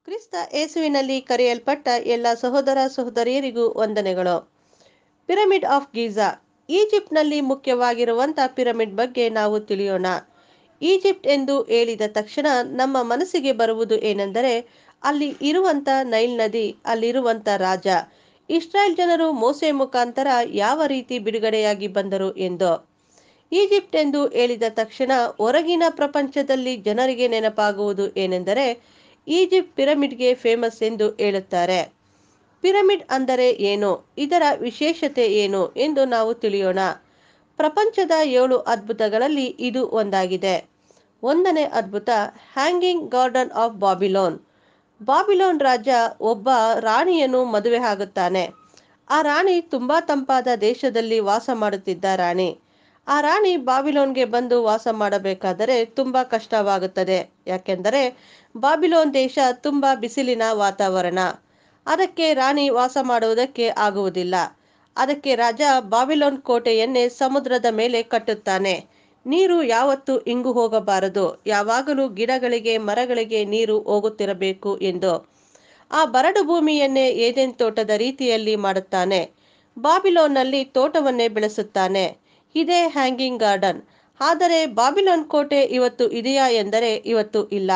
ಕ್ರಿಸ್ತ ಯೇಸುವಿನಲ್ಲಿ ಕರೆಯಲ್ಪಟ್ಟ ಎಲ್ಲ ಸಹೋದರ ಸಹೋದರಿಯರಿಗೂ ವಂದನೆಗಳು ಪಿರಮಿಡ್ ಆಫ್ ಗೀಜಾ ಈಜಿಪ್ಟ್ನಲ್ಲಿ ಮುಖ್ಯವಾಗಿರುವಂಥ ಪಿರಮಿಡ್ ಬಗ್ಗೆ ನಾವು ತಿಳಿಯೋಣ ಈಜಿಪ್ಟ್ ಎಂದು ಹೇಳಿದ ತಕ್ಷಣ ನಮ್ಮ ಮನಸ್ಸಿಗೆ ಬರುವುದು ಏನೆಂದರೆ ಅಲ್ಲಿ ಇರುವಂತ ನೈಲ್ ನದಿ ಅಲ್ಲಿರುವಂತ ರಾಜ ಇಸ್ರಾಯೇಲ್ ಜನರು ಮೋಸೆ ಮುಖಾಂತರ ಯಾವ ರೀತಿ ಬಿಡುಗಡೆಯಾಗಿ ಬಂದರು ಎಂದು ಈಜಿಪ್ಟ್ ಎಂದು ಹೇಳಿದ ತಕ್ಷಣ ಹೊರಗಿನ ಪ್ರಪಂಚದಲ್ಲಿ ಜನರಿಗೆ ನೆನಪಾಗುವುದು ಏನೆಂದರೆ ಈಜಿಪ್ಟ್ ಪಿರಮಿಡ್ಗೆ ಫೇಮಸ್ ಎಂದು ಹೇಳುತ್ತಾರೆ ಪಿರಮಿಡ್ ಅಂದರೆ ಏನು ಇದರ ವಿಶೇಷತೆ ಏನು ಎಂದು ನಾವು ತಿಳಿಯೋಣ ಪ್ರಪಂಚದ ಏಳು ಅದ್ಭುತಗಳಲ್ಲಿ ಇದು ಒಂದಾಗಿದೆ ಒಂದನೇ ಅದ್ಭುತ hanging garden of Babylon Babylon ರಾಜ ಒಬ್ಬ ರಾಣಿಯನ್ನು ಮದುವೆ ಆಗುತ್ತಾನೆ ಆ ರಾಣಿ ತುಂಬಾ ತಂಪಾದ ದೇಶದಲ್ಲಿ ವಾಸ ಮಾಡುತ್ತಿದ್ದ ರಾಣಿ ಆ ರಾಣಿ ಬಾಬಿಲೋನ್ಗೆ ಬಂದು ವಾಸ ಮಾಡಬೇಕಾದರೆ ತುಂಬಾ ಕಷ್ಟವಾಗುತ್ತದೆ ಯಾಕೆಂದರೆ ಬಾಬಿಲೋನ್ ದೇಶ ತುಂಬಾ ಬಿಸಿಲಿನ ವಾತಾವರಣ ಅದಕ್ಕೆ ರಾಣಿ ವಾಸ ಮಾಡುವುದಕ್ಕೆ ಆಗುವುದಿಲ್ಲ ಅದಕ್ಕೆ ರಾಜ ಬಾಬಿಲೋನ್ ಕೋಟೆಯನ್ನೇ ಸಮುದ್ರದ ಮೇಲೆ ಕಟ್ಟುತ್ತಾನೆ ನೀರು ಯಾವತ್ತೂ ಇಂಗು ಹೋಗಬಾರದು ಯಾವಾಗಲೂ ಗಿಡಗಳಿಗೆ ಮರಗಳಿಗೆ ನೀರು ಹೋಗುತ್ತಿರಬೇಕು ಎಂದು ಆ ಬರಡು ಭೂಮಿಯನ್ನೇ ಏದೆನ್ ತೋಟದ ರೀತಿಯಲ್ಲಿ ಮಾಡುತ್ತಾನೆ ಬಾಬಿಲೋನ್ನಲ್ಲಿ ತೋಟವನ್ನೇ ಬೆಳೆಸುತ್ತಾನೆ ಇದೇ ಹ್ಯಾಂಗಿಂಗ್ ಗಾರ್ಡನ್ ಆದರೆ ಬಾಬಿಲೋನ್ ಕೋಟೆ ಇವತ್ತು ಇದೆಯಾ ಎಂದರೆ ಇವತ್ತು ಇಲ್ಲ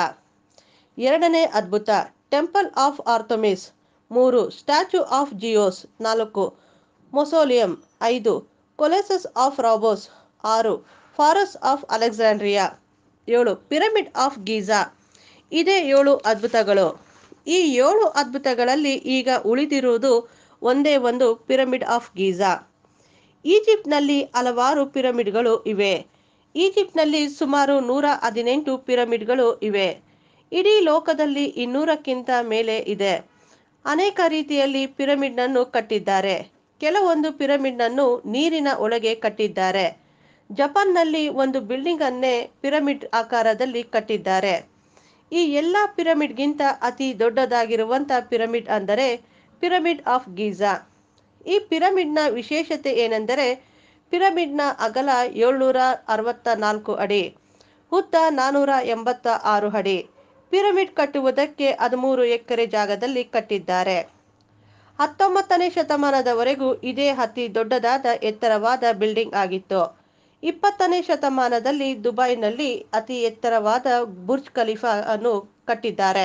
ಎರಡನೇ ಅದ್ಭುತ ಟೆಂಪಲ್ ಆಫ್ ಆರ್ಥಮಿಸ್ ಮೂರು ಸ್ಟ್ಯಾಚ್ಯೂ ಆಫ್ ಜಿಯೋಸ್ ನಾಲ್ಕು ಮೊಸೋಲಿಯಂ ಐದು ಕೊಲೆಸಸ್ ಆಫ್ ರಾಬೋಸ್ ಆರು ಫಾರಸ್ ಆಫ್ ಅಲೆಕ್ಸಾಂಡ್ರಿಯಾ ಏಳು ಪಿರಮಿಡ್ ಆಫ್ ಗೀಜಾ ಇದೇ ಏಳು ಅದ್ಭುತಗಳು ಈ ಏಳು ಅದ್ಭುತಗಳಲ್ಲಿ ಈಗ ಉಳಿದಿರುವುದು ಒಂದೇ ಒಂದು ಪಿರಮಿಡ್ ಆಫ್ ಗೀಜಾ ಈಜಿಪ್ಟ್ನಲ್ಲಿ ಹಲವಾರು ಪಿರಮಿಡ್ಗಳು ಇವೆ ಈಜಿಪ್ಟ್ನಲ್ಲಿ ಸುಮಾರು ನೂರ ಹದಿನೆಂಟು ಪಿರಮಿಡ್ಗಳು ಇವೆ ಇಡೀ ಲೋಕದಲ್ಲಿ ಇನ್ನೂರಕ್ಕಿಂತ ಮೇಲೆ ಇದೆ ಅನೇಕ ರೀತಿಯಲ್ಲಿ ಪಿರಮಿಡ್ನನ್ನು ಕಟ್ಟಿದ್ದಾರೆ ಕೆಲವೊಂದು ಪಿರಮಿಡ್ನನ್ನು ನೀರಿನ ಒಳಗೆ ಕಟ್ಟಿದ್ದಾರೆ ಜಪಾನ್ನಲ್ಲಿ ಒಂದು ಬಿಲ್ಡಿಂಗ್ ಅನ್ನೇ ಪಿರಮಿಡ್ ಆಕಾರದಲ್ಲಿ ಕಟ್ಟಿದ್ದಾರೆ ಈ ಎಲ್ಲ ಪಿರಮಿಡ್ಗಿಂತ ಅತಿ ದೊಡ್ಡದಾಗಿರುವಂಥ ಪಿರಮಿಡ್ ಅಂದರೆ ಪಿರಮಿಡ್ ಆಫ್ ಗೀಜಾ ಈ ಪಿರಮಿಡ್ನ ವಿಶೇಷತೆ ಏನೆಂದರೆ ಪಿರಮಿಡ್ನ ಅಗಲ ಏಳ್ನೂರ ಅರವತ್ತ ನಾಲ್ಕು ಅಡಿ ಉದ್ದ ನಾನೂರ ಎಂಬತ್ತ ಆರು ಅಡಿ ಪಿರಮಿಡ್ ಕಟ್ಟುವುದಕ್ಕೆ ಹದಿಮೂರು ಎಕರೆ ಜಾಗದಲ್ಲಿ ಕಟ್ಟಿದ್ದಾರೆ ಹತ್ತೊಂಬತ್ತನೇ ಶತಮಾನದವರೆಗೂ ಇದೇ ಅತಿ ದೊಡ್ಡದಾದ ಎತ್ತರವಾದ ಬಿಲ್ಡಿಂಗ್ ಆಗಿತ್ತು ಇಪ್ಪತ್ತನೇ ಶತಮಾನದಲ್ಲಿ ದುಬೈನಲ್ಲಿ ಅತಿ ಎತ್ತರವಾದ ಬುರ್ಜ್ ಖಲೀಫಾ ಅನ್ನು ಕಟ್ಟಿದ್ದಾರೆ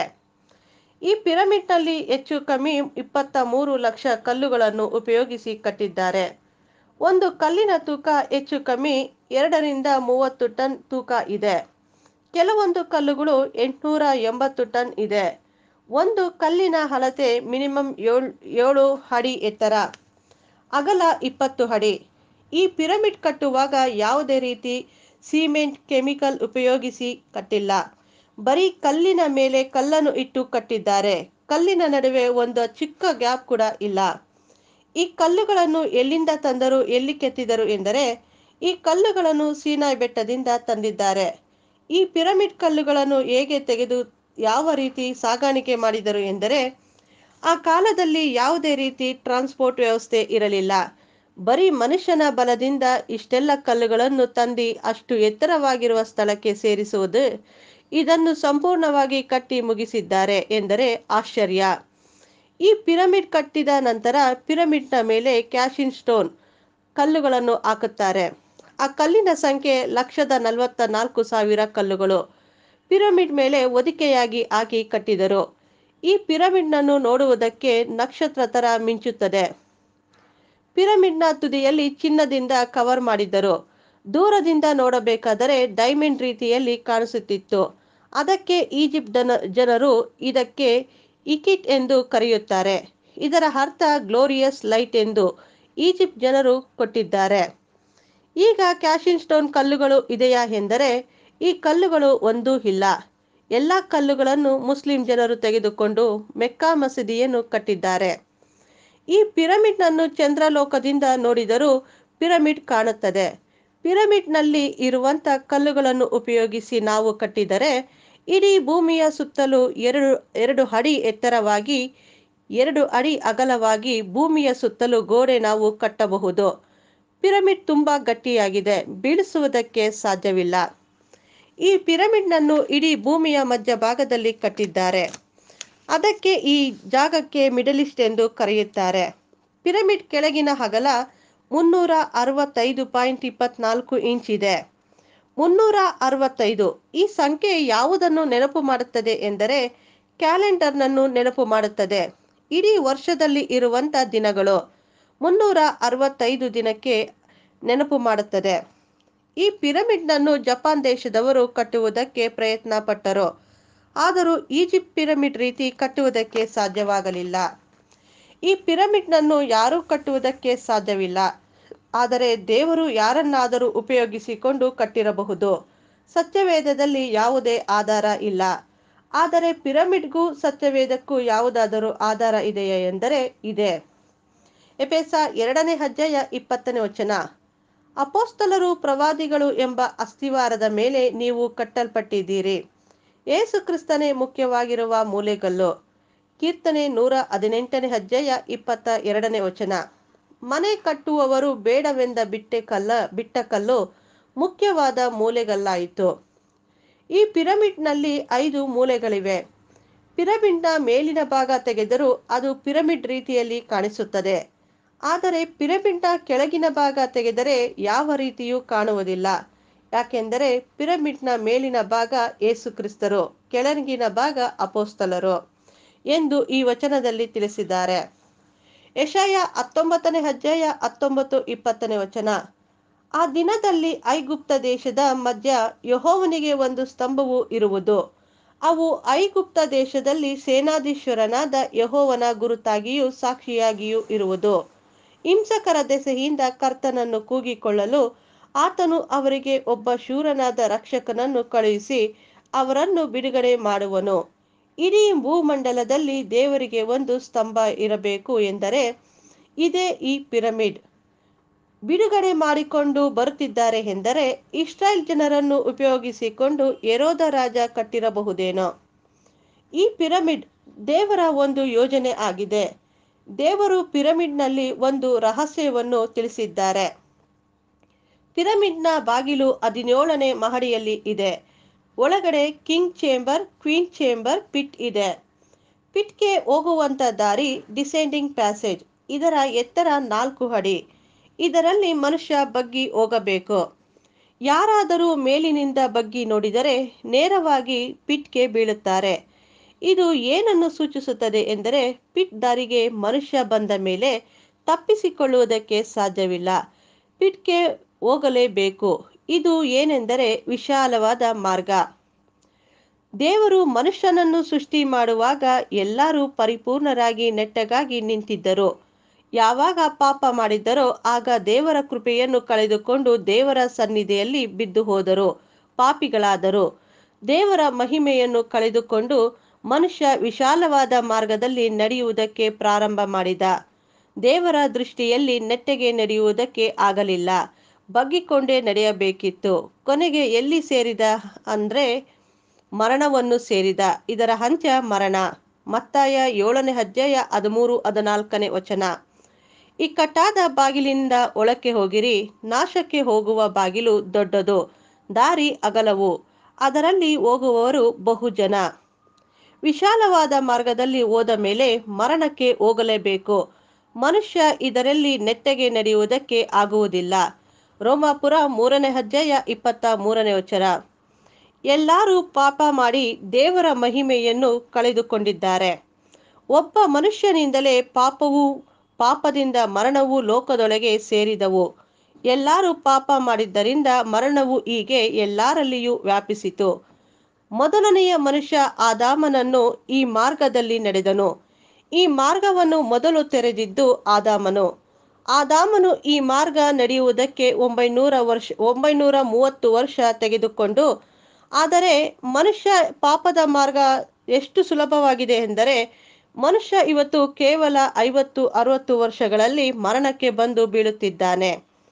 ಈ ಪಿರಮಿಡ್ನಲ್ಲಿ ಹೆಚ್ಚು ಕಮ್ಮಿ ಇಪ್ಪತ್ತ ಮೂರು ಲಕ್ಷ ಕಲ್ಲುಗಳನ್ನು ಉಪಯೋಗಿಸಿ ಕಟ್ಟಿದ್ದಾರೆ ಒಂದು ಕಲ್ಲಿನ ತೂಕ ಹೆಚ್ಚು ಕಮ್ಮಿ ಎರಡರಿಂದ ಮೂವತ್ತು ಟನ್ ತೂಕ ಇದೆ ಕೆಲವೊಂದು ಕಲ್ಲುಗಳು ಎಂಟುನೂರ ಎಂಬತ್ತು ಟನ್ ಇದೆ ಒಂದು ಕಲ್ಲಿನ ಅಳತೆ ಮಿನಿಮಮ್ ಏಳು ಏಳು ಅಡಿ ಎತ್ತರ ಅಗಲ ಇಪ್ಪತ್ತು ಅಡಿ ಈ ಪಿರಮಿಡ್ ಕಟ್ಟುವಾಗ ಯಾವುದೇ ರೀತಿ ಸಿಮೆಂಟ್ ಕೆಮಿಕಲ್ ಉಪಯೋಗಿಸಿ ಕಟ್ಟಿಲ್ಲ ಬರೀ ಕಲ್ಲಿನ ಮೇಲೆ ಕಲ್ಲನ್ನು ಇಟ್ಟು ಕಟ್ಟಿದ್ದಾರೆ ಕಲ್ಲಿನ ನಡುವೆ ಒಂದು ಚಿಕ್ಕ ಗ್ಯಾಪ್ ಕೂಡ ಇಲ್ಲ ಈ ಕಲ್ಲುಗಳನ್ನು ಎಲ್ಲಿಂದ ತಂದರು ಎಲ್ಲಿ ಕೆತ್ತಿದರು ಎಂದರೆ ಈ ಕಲ್ಲುಗಳನ್ನು ಸೀನಾಯ್ ಬೆಟ್ಟದಿಂದ ತಂದಿದ್ದಾರೆ ಈ ಪಿರಮಿಡ್ ಕಲ್ಲುಗಳನ್ನು ಹೇಗೆ ತೆಗೆದು ಯಾವ ರೀತಿ ಸಾಗಾಣಿಕೆ ಮಾಡಿದರು ಎಂದರೆ ಆ ಕಾಲದಲ್ಲಿ ಯಾವುದೇ ರೀತಿ ಟ್ರಾನ್ಸ್ಪೋರ್ಟ್ ವ್ಯವಸ್ಥೆ ಇರಲಿಲ್ಲ ಬರೀ ಮನುಷ್ಯನ ಬಲದಿಂದ ಇಷ್ಟೆಲ್ಲ ಕಲ್ಲುಗಳನ್ನು ತಂದಿ ಅಷ್ಟು ಎತ್ತರವಾಗಿರುವ ಸ್ಥಳಕ್ಕೆ ಸೇರಿಸುವುದು ಇದನ್ನು ಸಂಪೂರ್ಣವಾಗಿ ಕಟ್ಟಿ ಮುಗಿಸಿದ್ದಾರೆ ಎಂದರೆ ಆಶ್ಚರ್ಯ ಈ ಪಿರಮಿಡ್ ಕಟ್ಟಿದ ನಂತರ ಪಿರಮಿಡ್ನ ಮೇಲೆ ಕ್ಯಾಶಿನ್ ಸ್ಟೋನ್ ಕಲ್ಲುಗಳನ್ನು ಹಾಕುತ್ತಾರೆ ಆ ಕಲ್ಲಿನ ಸಂಖ್ಯೆ ಲಕ್ಷದ ನಲವತ್ತ ನಾಲ್ಕು ಸಾವಿರ ಕಲ್ಲುಗಳು ಪಿರಮಿಡ್ ಮೇಲೆ ಹೊದಿಕೆಯಾಗಿ ಹಾಕಿ ಕಟ್ಟಿದರು ಈ ಪಿರಮಿಡ್ನನ್ನು ನೋಡುವುದಕ್ಕೆ ನಕ್ಷತ್ರ ತರ ಮಿಂಚುತ್ತದೆ ಪಿರಮಿಡ್ನ ತುದಿಯಲ್ಲಿ ಚಿನ್ನದಿಂದ ಕವರ್ ಮಾಡಿದ್ದರು ದೂರದಿಂದ ನೋಡಬೇಕಾದರೆ ಡೈಮಂಡ್ ರೀತಿಯಲ್ಲಿ ಕಾಣಿಸುತ್ತಿತ್ತು ಅದಕ್ಕೆ ಈಜಿಪ್ಟ್ ಜನ ಜನರು ಇದಕ್ಕೆ ಇಕಿಟ್ ಎಂದು ಕರೆಯುತ್ತಾರೆ ಇದರ ಅರ್ಥ ಗ್ಲೋರಿಯಸ್ ಲೈಟ್ ಎಂದು ಈಜಿಪ್ಟ್ ಜನರು ಕೊಟ್ಟಿದ್ದಾರೆ ಈಗ ಕ್ಯಾಶಿನ್ ಸ್ಟೋನ್ ಕಲ್ಲುಗಳು ಇದೆಯಾ ಎಂದರೆ ಈ ಕಲ್ಲುಗಳು ಒಂದೂ ಇಲ್ಲ ಎಲ್ಲ ಕಲ್ಲುಗಳನ್ನು ಮುಸ್ಲಿಂ ಜನರು ತೆಗೆದುಕೊಂಡು ಮೆಕ್ಕಾ ಮಸೀದಿಯನ್ನು ಕಟ್ಟಿದ್ದಾರೆ ಈ ಪಿರಮಿಡ್ನನ್ನು ಚಂದ್ರಲೋಕದಿಂದ ನೋಡಿದರೂ ಪಿರಮಿಡ್ ಕಾಣುತ್ತದೆ ಪಿರಮಿಡ್ನಲ್ಲಿ ಇರುವಂತ ಕಲ್ಲುಗಳನ್ನು ಉಪಯೋಗಿಸಿ ನಾವು ಕಟ್ಟಿದರೆ ಇಡೀ ಭೂಮಿಯ ಸುತ್ತಲೂ ಎರಡು ಎರಡು ಅಡಿ ಎತ್ತರವಾಗಿ ಎರಡು ಅಡಿ ಅಗಲವಾಗಿ ಭೂಮಿಯ ಸುತ್ತಲೂ ಗೋಡೆ ನಾವು ಕಟ್ಟಬಹುದು ಪಿರಮಿಡ್ ತುಂಬಾ ಗಟ್ಟಿಯಾಗಿದೆ ಬೀಳಿಸುವುದಕ್ಕೆ ಸಾಧ್ಯವಿಲ್ಲ ಈ ಪಿರಮಿಡ್ನನ್ನು ಇಡೀ ಭೂಮಿಯ ಮಧ್ಯಭಾಗದಲ್ಲಿ ಕಟ್ಟಿದ್ದಾರೆ ಅದಕ್ಕೆ ಈ ಜಾಗಕ್ಕೆ ಮಿಡಲ್ ಈಸ್ಟ್ ಎಂದು ಕರೆಯುತ್ತಾರೆ ಪಿರಮಿಡ್ ಕೆಳಗಿನ ಅಗಲ ಮುನ್ನೂರ ಅರವತ್ತೈದು ಪಾಯಿಂಟ್ ಇಪ್ಪತ್ನಾಲ್ಕು ಇಂಚ್ ಇದೆ ಮುನ್ನೂರ ಅರವತ್ತೈದು ಈ ಸಂಖ್ಯೆ ಯಾವುದನ್ನು ನೆನಪು ಮಾಡುತ್ತದೆ ಎಂದರೆ ಕ್ಯಾಲೆಂಡರ್ನನ್ನು ನೆನಪು ಮಾಡುತ್ತದೆ ಇಡೀ ವರ್ಷದಲ್ಲಿ ಇರುವಂತ ದಿನಗಳು ಮುನ್ನೂರ ಅರವತ್ತೈದು ದಿನಕ್ಕೆ ನೆನಪು ಮಾಡುತ್ತದೆ ಈ ಪಿರಮಿಡ್ನನ್ನು ಜಪಾನ್ ದೇಶದವರು ಕಟ್ಟುವುದಕ್ಕೆ ಪ್ರಯತ್ನ ಪಟ್ಟರು ಆದರೂ ಈಜಿಪ್ಟ್ ಪಿರಮಿಡ್ ರೀತಿ ಕಟ್ಟುವುದಕ್ಕೆ ಸಾಧ್ಯವಾಗಲಿಲ್ಲ ಈ ಪಿರಮಿಡ್ನನ್ನು ಯಾರೂ ಕಟ್ಟುವುದಕ್ಕೆ ಸಾಧ್ಯವಿಲ್ಲ ಆದರೆ ದೇವರು ಯಾರನ್ನಾದರೂ ಉಪಯೋಗಿಸಿಕೊಂಡು ಕಟ್ಟಿರಬಹುದು ಸತ್ಯವೇದದಲ್ಲಿ ಯಾವುದೇ ಆಧಾರ ಇಲ್ಲ ಆದರೆ ಪಿರಮಿಡ್ಗೂ ಸತ್ಯವೇದಕ್ಕೂ ಯಾವುದಾದರೂ ಆಧಾರ ಇದೆಯೇ ಎಂದರೆ ಇದೆ ಎಪೆಸ ಎರಡನೇ ಅಧ್ಯಾಯ ಇಪ್ಪತ್ತನೇ ವಚನ ಅಪೋಸ್ತಲರು ಪ್ರವಾದಿಗಳು ಎಂಬ ಅಸ್ಥಿವಾರದ ಮೇಲೆ ನೀವು ಕಟ್ಟಲ್ಪಟ್ಟಿದ್ದೀರಿ ಏಸು ಕ್ರಿಸ್ತನೇ ಮುಖ್ಯವಾಗಿರುವ ಮೂಲೆಗಲ್ಲು ಕೀರ್ತನೆ ನೂರ ಹದಿನೆಂಟನೇ ಅಧ್ಯಾಯ ಇಪ್ಪತ್ತ ಎರಡನೇ ವಚನ ಮನೆ ಕಟ್ಟುವವರು ಬೇಡವೆಂದ ಬಿಟ್ಟೆ ಕಲ್ಲ ಬಿಟ್ಟ ಕಲ್ಲು ಮುಖ್ಯವಾದ ಮೂಲೆಗಲ್ಲಾಯಿತು ಈ ಪಿರಮಿಡ್ನಲ್ಲಿ ಐದು ಮೂಲೆಗಳಿವೆ ಪಿರಮಿಡ್ನ ಮೇಲಿನ ಭಾಗ ತೆಗೆದರೂ ಅದು ಪಿರಮಿಡ್ ರೀತಿಯಲ್ಲಿ ಕಾಣಿಸುತ್ತದೆ ಆದರೆ ಪಿರಮಿಡ್ನ ಕೆಳಗಿನ ಭಾಗ ತೆಗೆದರೆ ಯಾವ ರೀತಿಯೂ ಕಾಣುವುದಿಲ್ಲ ಯಾಕೆಂದರೆ ಪಿರಮಿಡ್ನ ಮೇಲಿನ ಭಾಗ ಏಸು ಕ್ರಿಸ್ತರು ಕೆಳಗಿನ ಭಾಗ ಅಪೋಸ್ತಲರು ಎಂದು ಈ ವಚನದಲ್ಲಿ ತಿಳಿಸಿದ್ದಾರೆ ಯಶಯ ಹತ್ತೊಂಬತ್ತನೇ ಅಧ್ಯಾಯ ಹತ್ತೊಂಬತ್ತು ಇಪ್ಪತ್ತನೇ ವಚನ ಆ ದಿನದಲ್ಲಿ ಐಗುಪ್ತ ದೇಶದ ಮಧ್ಯ ಯಹೋವನಿಗೆ ಒಂದು ಸ್ತಂಭವು ಇರುವುದು ಅವು ಐಗುಪ್ತ ದೇಶದಲ್ಲಿ ಸೇನಾಧೀಶ್ವರನಾದ ಯಹೋವನ ಗುರುತಾಗಿಯೂ ಸಾಕ್ಷಿಯಾಗಿಯೂ ಇರುವುದು ಹಿಂಸಕರ ದೆಸೆಯಿಂದ ಕರ್ತನನ್ನು ಕೂಗಿಕೊಳ್ಳಲು ಆತನು ಅವರಿಗೆ ಒಬ್ಬ ಶೂರನಾದ ರಕ್ಷಕನನ್ನು ಕಳುಹಿಸಿ ಅವರನ್ನು ಬಿಡುಗಡೆ ಮಾಡುವನು ಇಡೀ ಭೂಮಂಡಲದಲ್ಲಿ ದೇವರಿಗೆ ಒಂದು ಸ್ತಂಭ ಇರಬೇಕು ಎಂದರೆ ಇದೇ ಈ ಪಿರಮಿಡ್ ಬಿಡುಗಡೆ ಮಾಡಿಕೊಂಡು ಬರುತ್ತಿದ್ದಾರೆ ಎಂದರೆ ಇಸ್ರಾಯೇಲ್ ಜನರನ್ನು ಉಪಯೋಗಿಸಿಕೊಂಡು ಯರೋದ ರಾಜ ಕಟ್ಟಿರಬಹುದೇನೋ ಈ ಪಿರಮಿಡ್ ದೇವರ ಒಂದು ಯೋಜನೆ ಆಗಿದೆ ದೇವರು ಪಿರಮಿಡ್ನಲ್ಲಿ ಒಂದು ರಹಸ್ಯವನ್ನು ತಿಳಿಸಿದ್ದಾರೆ ಪಿರಮಿಡ್ನ ಬಾಗಿಲು ಹದಿನೇಳನೇ ಮಹಡಿಯಲ್ಲಿ ಇದೆ ಒಳಗಡೆ king chamber queen chamber pit ಇದೆ ಪಿಟ್ಗೆ ಹೋಗುವಂತ ದಾರಿ ಡಿಸೆಂಡಿಂಗ್ ಪ್ಯಾಸೇಜ್ ಇದರ ಎತ್ತರ ನಾಲ್ಕು ಅಡಿ ಇದರಲ್ಲಿ ಮನುಷ್ಯ ಬಗ್ಗಿ ಹೋಗಬೇಕು ಯಾರಾದರೂ ಮೇಲಿನಿಂದ ಬಗ್ಗಿ ನೋಡಿದರೆ ನೇರವಾಗಿ ಪಿಟ್ಗೆ ಬೀಳುತ್ತಾರೆ ಇದು ಏನನ್ನು ಸೂಚಿಸುತ್ತದೆ ಎಂದರೆ ಪಿಟ್ ದಾರಿಗೆ ಮನುಷ್ಯ ಬಂದ ಮೇಲೆ ತಪ್ಪಿಸಿಕೊಳ್ಳುವುದಕ್ಕೆ ಸಾಧ್ಯವಿಲ್ಲ ಪಿಟ್ಗೆ ಹೋಗಲೇಬೇಕು ಇದು ಏನೆಂದರೆ ವಿಶಾಲವಾದ ಮಾರ್ಗ ದೇವರು ಮನುಷ್ಯನನ್ನು ಸೃಷ್ಟಿ ಮಾಡುವಾಗ ಎಲ್ಲರೂ ಪರಿಪೂರ್ಣರಾಗಿ ನೆಟ್ಟಗಾಗಿ ನಿಂತಿದ್ದರು ಯಾವಾಗ ಪಾಪ ಮಾಡಿದ್ದರೋ ಆಗ ದೇವರ ಕೃಪೆಯನ್ನು ಕಳೆದುಕೊಂಡು ದೇವರ ಸನ್ನಿಧಿಯಲ್ಲಿ ಬಿದ್ದು ಹೋದರು ಪಾಪಿಗಳಾದರು ದೇವರ ಮಹಿಮೆಯನ್ನು ಕಳೆದುಕೊಂಡು ಮನುಷ್ಯ ವಿಶಾಲವಾದ ಮಾರ್ಗದಲ್ಲಿ ನಡೆಯುವುದಕ್ಕೆ ಪ್ರಾರಂಭ ಮಾಡಿದ ದೇವರ ದೃಷ್ಟಿಯಲ್ಲಿ ನೆಟ್ಟಗೆ ನಡೆಯುವುದಕ್ಕೆ ಆಗಲಿಲ್ಲ ಬಗ್ಗಿಕೊಂಡೇ ನಡೆಯಬೇಕಿತ್ತು ಕೊನೆಗೆ ಎಲ್ಲಿ ಸೇರಿದ ಅಂದ್ರೆ ಮರಣವನ್ನು ಸೇರಿದ ಇದರ ಅಂತ್ಯ ಮರಣ ಮತ್ತಾಯ ಏಳನೇ ಅಧ್ಯಾಯ ಹದಿಮೂರು ಹದಿನಾಲ್ಕನೇ ವಚನ ಇಕ್ಕಟ್ಟಾದ ಬಾಗಿಲಿಂದ ಒಳಕ್ಕೆ ಹೋಗಿರಿ ನಾಶಕ್ಕೆ ಹೋಗುವ ಬಾಗಿಲು ದೊಡ್ಡದು ದಾರಿ ಅಗಲವು ಅದರಲ್ಲಿ ಹೋಗುವವರು ಬಹುಜನ ವಿಶಾಲವಾದ ಮಾರ್ಗದಲ್ಲಿ ಹೋದ ಮೇಲೆ ಮರಣಕ್ಕೆ ಹೋಗಲೇಬೇಕು ಮನುಷ್ಯ ಇದರಲ್ಲಿ ನೆಟ್ಟಗೆ ನಡೆಯುವುದಕ್ಕೆ ಆಗುವುದಿಲ್ಲ ರೋಮಾಪುರ ಮೂರನೇ ಅಧ್ಯಾಯ ಇಪ್ಪತ್ತ ಮೂರನೇ ವಚನ ಎಲ್ಲರೂ ಪಾಪ ಮಾಡಿ ದೇವರ ಮಹಿಮೆಯನ್ನು ಕಳೆದುಕೊಂಡಿದ್ದಾರೆ ಒಬ್ಬ ಮನುಷ್ಯನಿಂದಲೇ ಪಾಪವು ಪಾಪದಿಂದ ಮರಣವು ಲೋಕದೊಳಗೆ ಸೇರಿದವು ಎಲ್ಲರೂ ಪಾಪ ಮಾಡಿದ್ದರಿಂದ ಮರಣವು ಹೀಗೆ ಎಲ್ಲರಲ್ಲಿಯೂ ವ್ಯಾಪಿಸಿತು ಮೊದಲನೆಯ ಮನುಷ್ಯ ಆದಾಮನನ್ನು ಈ ಮಾರ್ಗದಲ್ಲಿ ನಡೆದನು ಈ ಮಾರ್ಗವನ್ನು ಮೊದಲು ತೆರೆದಿದ್ದು ಆದಾಮನು ಆದಾಮನು ಈ ಮಾರ್ಗ ನಡೆಯುವುದಕ್ಕೆ ಒಂಬೈನೂರ ವರ್ಷ ಒಂಬೈನೂರ ಮೂವತ್ತು ವರ್ಷ ತೆಗೆದುಕೊಂಡು ಆದರೆ ಮನುಷ್ಯ ಪಾಪದ ಮಾರ್ಗ ಎಷ್ಟು ಸುಲಭವಾಗಿದೆ ಎಂದರೆ ಮನುಷ್ಯ ಇವತ್ತು ಕೇವಲ ಐವತ್ತು ಅರವತ್ತು ವರ್ಷಗಳಲ್ಲಿ ಮರಣಕ್ಕೆ ಬಂದು ಬೀಳುತ್ತಿದ್ದಾನೆ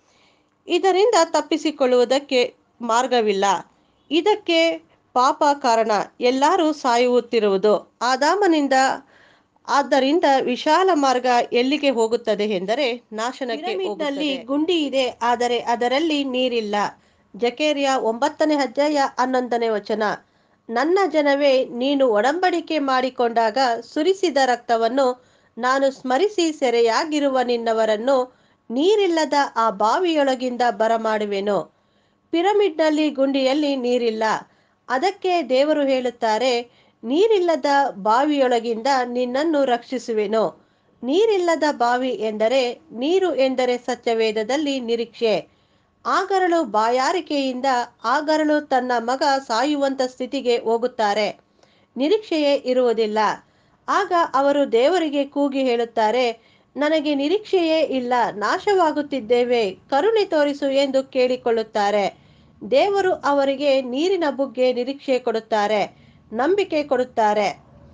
ಇದರಿಂದ ತಪ್ಪಿಸಿಕೊಳ್ಳುವುದಕ್ಕೆ ಮಾರ್ಗವಿಲ್ಲ ಇದಕ್ಕೆ ಪಾಪ ಕಾರಣ ಎಲ್ಲರೂ ಸಾಯುತ್ತಿರುವುದು ಆದಾಮನಿಂದ ಆದ್ದರಿಂದ ವಿಶಾಲ ಮಾರ್ಗ ಎಲ್ಲಿಗೆ ಹೋಗುತ್ತದೆ ಎಂದರೆ ನಾಶನಕ್ಕೆ ಹೋಗುತ್ತದೆ. ಗುಂಡಿ ಇದೆ ಆದರೆ ಅದರಲ್ಲಿ ನೀರಿಲ್ಲ ಜಕೇರಿಯ ಒಂಬತ್ತನೇ ಅಧ್ಯಾಯ ಹನ್ನೊಂದನೇ ವಚನ ನನ್ನ ಜನವೇ ನೀನು ಒಡಂಬಡಿಕೆ ಮಾಡಿಕೊಂಡಾಗ ಸುರಿಸಿದ ರಕ್ತವನ್ನು ನಾನು ಸ್ಮರಿಸಿ ಸೆರೆಯಾಗಿರುವ ನಿನ್ನವರನ್ನು ನೀರಿಲ್ಲದ ಆ ಬಾವಿಯೊಳಗಿಂದ ಬರಮಾಡುವೆನು ಪಿರಮಿಡ್ನಲ್ಲಿ ಗುಂಡಿಯಲ್ಲಿ ನೀರಿಲ್ಲ ಅದಕ್ಕೆ ದೇವರು ಹೇಳುತ್ತಾರೆ ನೀರಿಲ್ಲದ ಬಾವಿಯೊಳಗಿಂದ ನಿನ್ನನ್ನು ರಕ್ಷಿಸುವೆನು ನೀರಿಲ್ಲದ ಬಾವಿ ಎಂದರೆ ನೀರು ಎಂದರೆ ಸತ್ಯವೇದದಲ್ಲಿ ನಿರೀಕ್ಷೆ ಆಗರಳು ಬಾಯಾರಿಕೆಯಿಂದ ಆಗರಳು ತನ್ನ ಮಗ ಸಾಯುವಂತ ಸ್ಥಿತಿಗೆ ಹೋಗುತ್ತಾರೆ ನಿರೀಕ್ಷೆಯೇ ಇರುವುದಿಲ್ಲ ಆಗ ಅವರು ದೇವರಿಗೆ ಕೂಗಿ ಹೇಳುತ್ತಾರೆ ನನಗೆ ನಿರೀಕ್ಷೆಯೇ ಇಲ್ಲ ನಾಶವಾಗುತ್ತಿದ್ದೇವೆ ಕರುಣೆ ತೋರಿಸು ಎಂದು ಕೇಳಿಕೊಳ್ಳುತ್ತಾರೆ ದೇವರು ಅವರಿಗೆ ನೀರಿನ ಬುಗ್ಗೆ ನಿರೀಕ್ಷೆ ಕೊಡುತ್ತಾರೆ ನಂಬಿಕೆ ಕೊಡುತ್ತಾರೆ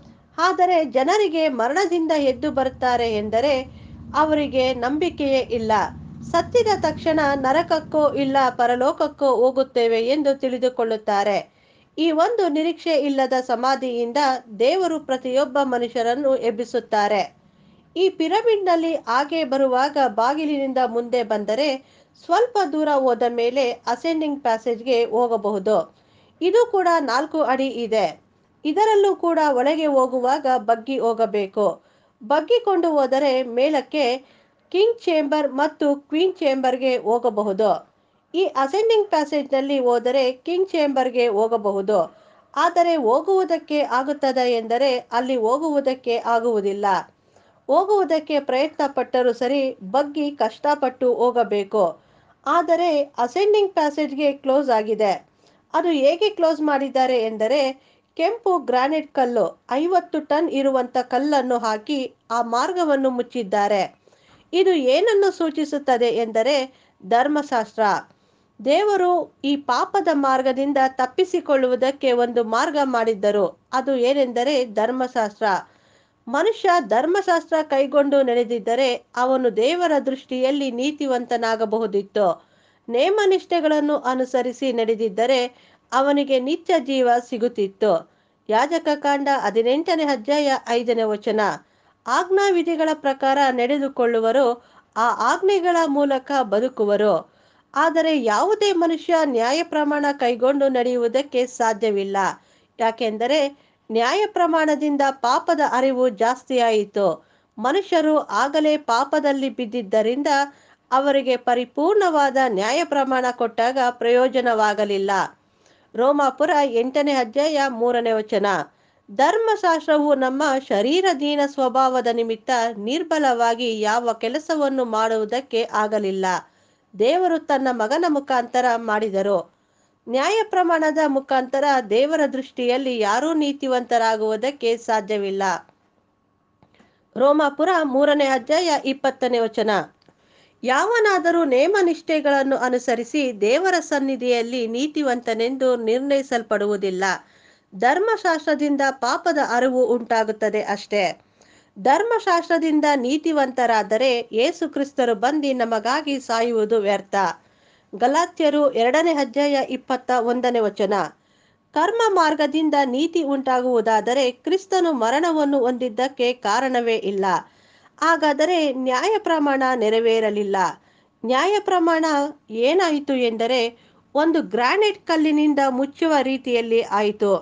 ಆದರೆ ಜನರಿಗೆ ಮರಣದಿಂದ ಎದ್ದು ಬರುತ್ತಾರೆ ಎಂದರೆ ಅವರಿಗೆ ನಂಬಿಕೆಯೇ ಇಲ್ಲ ಸತ್ತಿದ ತಕ್ಷಣ ನರಕಕ್ಕೋ ಇಲ್ಲ ಪರಲೋಕಕ್ಕೋ ಹೋಗುತ್ತೇವೆ ಎಂದು ತಿಳಿದುಕೊಳ್ಳುತ್ತಾರೆ ಈ ಒಂದು ನಿರೀಕ್ಷೆ ಇಲ್ಲದ ಸಮಾಧಿಯಿಂದ ದೇವರು ಪ್ರತಿಯೊಬ್ಬ ಮನುಷ್ಯರನ್ನು ಎಬ್ಬಿಸುತ್ತಾರೆ ಈ ಪಿರಮಿಡ್ನಲ್ಲಿ ಹಾಗೆ ಬರುವಾಗ ಬಾಗಿಲಿನಿಂದ ಮುಂದೆ ಬಂದರೆ ಸ್ವಲ್ಪ ದೂರ ಹೋದ ಮೇಲೆ ಅಸೆಂಡಿಂಗ್ ಪ್ಯಾಸೇಜ್ಗೆ ಹೋಗಬಹುದು ಇದು ಕೂಡ ನಾಲ್ಕು ಅಡಿ ಇದೆ ಇದರಲ್ಲೂ ಕೂಡ ಒಳಗೆ ಹೋಗುವಾಗ ಬಗ್ಗಿ ಹೋಗಬೇಕು ಬಗ್ಗಿಕೊಂಡು ಹೋದರೆ ಮೇಲಕ್ಕೆ ಕಿಂಗ್ ಚೇಂಬರ್ ಮತ್ತು ಕ್ವೀನ್ ಚೇಂಬರ್ಗೆ ಹೋಗಬಹುದು ಈ ಅಸೆಂಡಿಂಗ್ ಪ್ಯಾಸೇಜ್ನಲ್ಲಿ ಹೋದರೆ ಕಿಂಗ್ ಚೇಂಬರ್ಗೆ ಹೋಗಬಹುದು ಆದರೆ ಹೋಗುವುದಕ್ಕೆ ಆಗುತ್ತದೆ ಎಂದರೆ ಅಲ್ಲಿ ಹೋಗುವುದಕ್ಕೆ ಆಗುವುದಿಲ್ಲ ಹೋಗುವುದಕ್ಕೆ ಪ್ರಯತ್ನ ಪಟ್ಟರೂ ಸರಿ ಬಗ್ಗಿ ಕಷ್ಟಪಟ್ಟು ಹೋಗಬೇಕು ಆದರೆ ಅಸೆಂಡಿಂಗ್ ಪ್ಯಾಸೇಜ್ಗೆ ಕ್ಲೋಸ್ ಆಗಿದೆ ಅದು ಹೇಗೆ ಕ್ಲೋಸ್ ಮಾಡಿದ್ದಾರೆ ಎಂದರೆ ಕೆಂಪು ಗ್ರಾನೈಟ್ ಕಲ್ಲು ಐವತ್ತು ಟನ್ ಇರುವಂತ ಕಲ್ಲನ್ನು ಹಾಕಿ ಆ ಮಾರ್ಗವನ್ನು ಮುಚ್ಚಿದ್ದಾರೆ ಇದು ಏನನ್ನು ಸೂಚಿಸುತ್ತದೆ ಎಂದರೆ ಧರ್ಮಶಾಸ್ತ್ರ ದೇವರು ಈ ಪಾಪದ ಮಾರ್ಗದಿಂದ ತಪ್ಪಿಸಿಕೊಳ್ಳುವುದಕ್ಕೆ ಒಂದು ಮಾರ್ಗ ಮಾಡಿದ್ದರು ಅದು ಏನೆಂದರೆ ಧರ್ಮಶಾಸ್ತ್ರ ಮನುಷ್ಯ ಧರ್ಮಶಾಸ್ತ್ರ ಕೈಗೊಂಡು ನಡೆದಿದ್ದರೆ ಅವನು ದೇವರ ದೃಷ್ಟಿಯಲ್ಲಿ ನೀತಿವಂತನಾಗಬಹುದಿತ್ತು ನೇಮನಿಷ್ಠೆಗಳನ್ನು ಅನುಸರಿಸಿ ನಡೆದಿದ್ದರೆ ಅವನಿಗೆ ನಿತ್ಯ ಜೀವ ಸಿಗುತ್ತಿತ್ತು ಯಾಜಕ ಕಾಂಡ ಹದಿನೆಂಟನೇ ಅಧ್ಯಾಯ ಐದನೇ ವಚನ ಆಜ್ಞಾವಿಧಿಗಳ ಪ್ರಕಾರ ನಡೆದುಕೊಳ್ಳುವರು ಆ ಆಜ್ಞೆಗಳ ಮೂಲಕ ಬದುಕುವರು ಆದರೆ ಯಾವುದೇ ಮನುಷ್ಯ ನ್ಯಾಯ ಪ್ರಮಾಣ ಕೈಗೊಂಡು ನಡೆಯುವುದಕ್ಕೆ ಸಾಧ್ಯವಿಲ್ಲ ಯಾಕೆಂದರೆ ನ್ಯಾಯ ಪ್ರಮಾಣದಿಂದ ಪಾಪದ ಅರಿವು ಜಾಸ್ತಿಯಾಯಿತು ಮನುಷ್ಯರು ಆಗಲೇ ಪಾಪದಲ್ಲಿ ಬಿದ್ದಿದ್ದರಿಂದ ಅವರಿಗೆ ಪರಿಪೂರ್ಣವಾದ ನ್ಯಾಯ ಪ್ರಮಾಣ ಕೊಟ್ಟಾಗ ಪ್ರಯೋಜನವಾಗಲಿಲ್ಲ ರೋಮಾಪುರ ಎಂಟನೇ ಅಧ್ಯಾಯ ಮೂರನೇ ವಚನ ಧರ್ಮಶಾಸ್ತ್ರವು ನಮ್ಮ ಶರೀರದೀನ ಸ್ವಭಾವದ ನಿಮಿತ್ತ ನಿರ್ಬಲವಾಗಿ ಯಾವ ಕೆಲಸವನ್ನು ಮಾಡುವುದಕ್ಕೆ ಆಗಲಿಲ್ಲ ದೇವರು ತನ್ನ ಮಗನ ಮುಖಾಂತರ ಮಾಡಿದರು ನ್ಯಾಯ ಪ್ರಮಾಣದ ಮುಖಾಂತರ ದೇವರ ದೃಷ್ಟಿಯಲ್ಲಿ ಯಾರೂ ನೀತಿವಂತರಾಗುವುದಕ್ಕೆ ಸಾಧ್ಯವಿಲ್ಲ ರೋಮಾಪುರ ಮೂರನೇ ಅಧ್ಯಾಯ ಇಪ್ಪತ್ತನೇ ವಚನ ಯಾವನಾದರೂ ನೇಮನಿಷ್ಠೆಗಳನ್ನು ಅನುಸರಿಸಿ ದೇವರ ಸನ್ನಿಧಿಯಲ್ಲಿ ನೀತಿವಂತನೆಂದು ನಿರ್ಣಯಿಸಲ್ಪಡುವುದಿಲ್ಲ ಧರ್ಮಶಾಸ್ತ್ರದಿಂದ ಪಾಪದ ಅರಿವು ಉಂಟಾಗುತ್ತದೆ ಅಷ್ಟೇ ಧರ್ಮಶಾಸ್ತ್ರದಿಂದ ನೀತಿವಂತರಾದರೆ ಯೇಸು ಕ್ರಿಸ್ತರು ಬಂದು ನಮಗಾಗಿ ಸಾಯುವುದು ವ್ಯರ್ಥ ಗಲಾತ್ಯರು ಎರಡನೇ ಅಧ್ಯಾಯ ಇಪ್ಪತ್ತ ಒಂದನೇ ವಚನ ಕರ್ಮ ಮಾರ್ಗದಿಂದ ನೀತಿ ಉಂಟಾಗುವುದಾದರೆ ಕ್ರಿಸ್ತನು ಮರಣವನ್ನು ಹೊಂದಿದ್ದಕ್ಕೆ ಕಾರಣವೇ ಇಲ್ಲ ಹಾಗಾದರೆ ನ್ಯಾಯ ಪ್ರಮಾಣ ನೆರವೇರಲಿಲ್ಲ ನ್ಯಾಯ ಪ್ರಮಾಣ ಏನಾಯಿತು ಎಂದರೆ ಒಂದು ಗ್ರಾನೈಟ್ ಕಲ್ಲಿನಿಂದ ಮುಚ್ಚುವ ರೀತಿಯಲ್ಲಿ ಆಯಿತು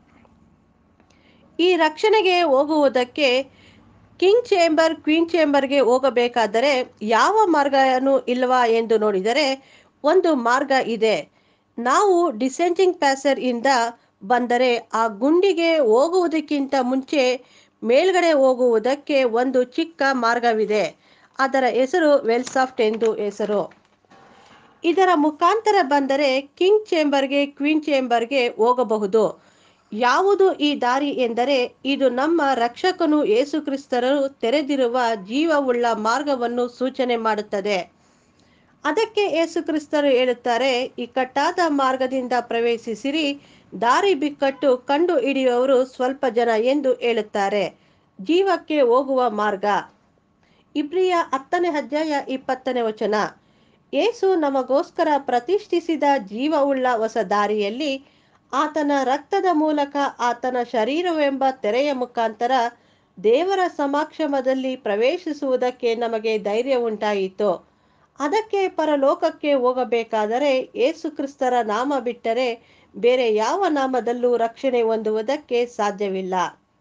ಈ ರಕ್ಷಣೆಗೆ ಹೋಗುವುದಕ್ಕೆ ಕಿಂಗ್ ಚೇಂಬರ್ ಕ್ವೀನ್ ಚೇಂಬರ್ಗೆ ಹೋಗಬೇಕಾದರೆ ಯಾವ ಮಾರ್ಗನೂ ಇಲ್ವಾ ಎಂದು ನೋಡಿದರೆ ಒಂದು ಮಾರ್ಗ ಇದೆ ನಾವು ಡಿಸೆಂಟಿಂಗ್ ಪ್ಯಾಸರ್ ಇಂದ ಬಂದರೆ ಆ ಗುಂಡಿಗೆ ಹೋಗುವುದಕ್ಕಿಂತ ಮುಂಚೆ ಮೇಲ್ಗಡೆ ಹೋಗುವುದಕ್ಕೆ ಒಂದು ಚಿಕ್ಕ ಮಾರ್ಗವಿದೆ ಅದರ ಹೆಸರು ವೆಲ್ಸಾಫ್ಟ್ ಎಂದು ಹೆಸರು ಇದರ ಮುಖಾಂತರ ಬಂದರೆ ಕಿಂಗ್ ಚೇಂಬರ್ಗೆ ಕ್ವೀನ್ ಚೇಂಬರ್ಗೆ ಹೋಗಬಹುದು ಯಾವುದು ಈ ದಾರಿ ಎಂದರೆ ಇದು ನಮ್ಮ ರಕ್ಷಕನು ಯೇಸುಕ್ರಿಸ್ತರು ತೆರೆದಿರುವ ಜೀವವುಳ್ಳ ಮಾರ್ಗವನ್ನು ಸೂಚನೆ ಮಾಡುತ್ತದೆ ಅದಕ್ಕೆ ಯೇಸುಕ್ರಿಸ್ತರು ಹೇಳುತ್ತಾರೆ ಇಕ್ಕಟ್ಟಾದ ಮಾರ್ಗದಿಂದ ಪ್ರವೇಶಿಸಿರಿ ದಾರಿ ಬಿಕ್ಕಟ್ಟು ಕಂಡು ಹಿಡಿಯುವವರು ಸ್ವಲ್ಪ ಜನ ಎಂದು ಹೇಳುತ್ತಾರೆ ಜೀವಕ್ಕೆ ಹೋಗುವ ಮಾರ್ಗ ಇಬ್ರಿಯ ಹತ್ತನೇ ಅಧ್ಯಾಯ ಇಪ್ಪತ್ತನೇ ವಚನ ಯೇಸು ನಮಗೋಸ್ಕರ ಪ್ರತಿಷ್ಠಿಸಿದ ಜೀವವುಳ್ಳ ಹೊಸ ದಾರಿಯಲ್ಲಿ ಆತನ ರಕ್ತದ ಮೂಲಕ ಆತನ ಶರೀರವೆಂಬ ತೆರೆಯ ಮುಖಾಂತರ ದೇವರ ಸಮಾಕ್ಷಮದಲ್ಲಿ ಪ್ರವೇಶಿಸುವುದಕ್ಕೆ ನಮಗೆ ಧೈರ್ಯ ಉಂಟಾಯಿತು ಅದಕ್ಕೆ ಪರಲೋಕಕ್ಕೆ ಹೋಗಬೇಕಾದರೆ ಯೇಸು ಕ್ರಿಸ್ತರ ನಾಮ ಬಿಟ್ಟರೆ ಬೇರೆ ಯಾವ ನಾಮದಲ್ಲೂ ರಕ್ಷಣೆ ಹೊಂದುವುದಕ್ಕೆ ಸಾಧ್ಯವಿಲ್ಲ